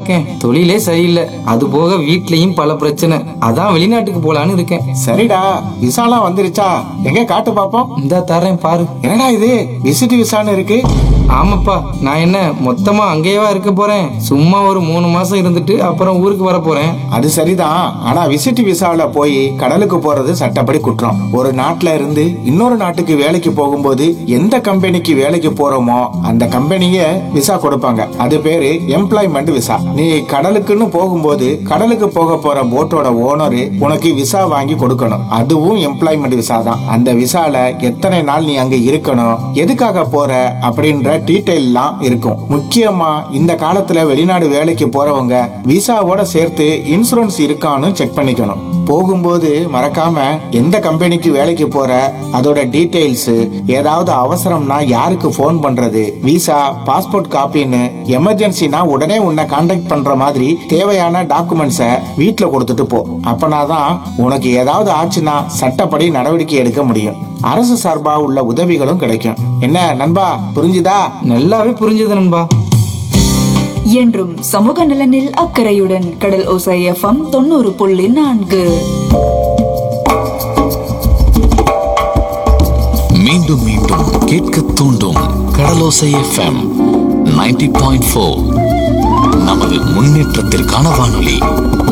இருக்கேன் தொழிலே சரியில்லை அது போக வீட்லயும் பல பிரச்சனை அதான் வெளிநாட்டுக்கு போலான்னு இருக்கேன் சரிடா விசாலாம் வந்துருச்சா எங்க காட்டு பாப்போம் இந்த தரேன் பாரு என்னடா இது விசிட் விசான்னு இருக்கு ஆமாப்பா நான் என்ன மொத்தமா அங்கேயேவா இருக்க போறேன் சும்மா ஒரு மூணு மாசம் இருந்துட்டு அப்புறம் ஊருக்கு வர போறேன் அது சரிதான் ஆனா விசிட் விசால போய் கடலுக்கு போறது சட்டப்படி குற்றம் ஒரு நாட்டுல இருந்து இன்னொரு நாட்டுக்கு வேலைக்கு போகும்போது எந்த கம்பெனிக்கு வேலைக்கு போறோமோ அந்த கம்பெனிய விசா கொடுப்பாங்க அது பேரு எம்ப்ளாய்மெண்ட் விசா நீ கடலுக்குன்னு போகும்போது கடலுக்கு போக போற போட்டோட ஓனரு உனக்கு விசா வாங்கி கொடுக்கணும் அதுவும் எம்ப்ளாய்மெண்ட் விசா தான் அந்த விசால எத்தனை நாள் நீ அங்க இருக்கணும் எதுக்காக போற அப்படின்ற டீட்டெயில் எல்லாம் இருக்கும் முக்கியமா இந்த காலத்துல வெளிநாடு வேலைக்கு போறவங்க விசாவோட சேர்த்து இன்சூரன்ஸ் இருக்கான்னு செக் பண்ணிக்கணும் போகும்போது மறக்காம எந்த கம்பெனிக்கு வேலைக்கு போற அதோட டீடைல்ஸ் ஏதாவது அவசரம்னா யாருக்கு ஃபோன் பண்றது விசா பாஸ்போர்ட் காப்பின்னு எமர்ஜென்சினா உடனே உன்னை காண்டாக்ட் பண்ற மாதிரி தேவையான டாக்குமெண்ட்ஸ வீட்ல கொடுத்துட்டு போ அப்பனாதான் உனக்கு ஏதாவது ஆச்சுன்னா சட்டப்படி நடவடிக்கை எடுக்க முடியும் அரசு சார்பா உள்ள உதவிகளும் கிடைக்கும் என்ன நண்பா புரிஞ்சுதா நல்லாவே புரிஞ்சது நண்பா என்றும் சமூக நலனில் அக்கறையுடன் கடல் ஓசை எஃப்எம் தொண்ணூறு புள்ளி நான்கு மீண்டும் மீண்டும் கேட்க தூண்டும் கடலோசை எஃப்எம் 90.4 பாயிண்ட் நமது முன்னேற்றத்திற்கான வானொலி